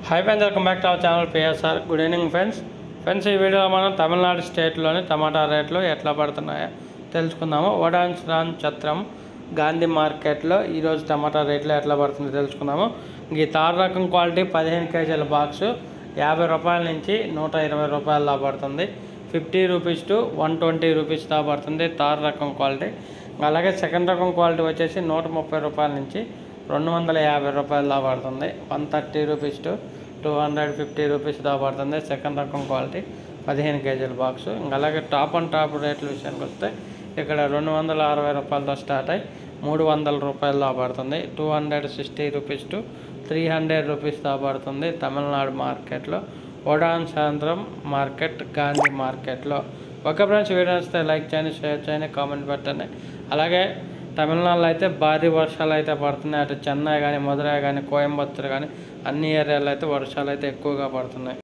high friends welcome back to our channel P S R good evening friends friends ఈ వీడియోలో మనం తమిళనాడు స్టేట్లోని టమాటా రేట్లు ఎట్లా పడుతున్నాయో తెలుసుకుందాము వడాన్స్ రాన్ చత్రం గాంధీ మార్కెట్లో ఈరోజు టమాటా రేట్లు ఎట్లా పడుతుందో తెలుసుకుందాము ఈ తారు రకం క్వాలిటీ పదిహేను కేజీల బాక్సు యాభై రూపాయల నుంచి నూట ఇరవై రూపాయల దా పడుతుంది fifty rupees to one twenty rupees దా పడుతుంది తారు రకం క్వాలిటీ అలాగే సెకండ్ రకం క్వాలిటీ వచ్చేసి నూట ముప్పై రూపాయల నుంచి రెండు వందల యాభై రూపాయలు దా పడుతుంది one thirty rupees to two hundred fifty rupees దా పడుతుంది సెకండ్ రకం క్వాలిటీ పదిహేను కేజీల బాక్స్ ఇంకా అలాగే టాప్ అండ్ టాప్ రేట్ల విషయానికి వస్తే ఇక్కడ రెండు వందల అరవై రూపాయలతో స్టార్ట్ అయ్యి మూడు వందల రూపాయలు దా పడుతుంది two hundred sixty rupees to three hundred rupees దా పడుతుంది తమిళనాడు మార్కెట్లో ఓడాన్ సాయంత్రం మార్కెట్ గాంధీ మార్కెట్లో ఒక ఫ్రెండ్స్ వీడియో వస్తే లైక్ చేయండి షేర్ చేయండి కామెంట్ పెట్టండి అలాగే తమిళనాడులో అయితే భారీ వర్షాలు అయితే పడుతున్నాయి అటు చెన్నై కానీ మధురై కానీ కోయంబత్తూర్ కానీ అన్ని ఏరియాలో అయితే వర్షాలు అయితే ఎక్కువగా పడుతున్నాయి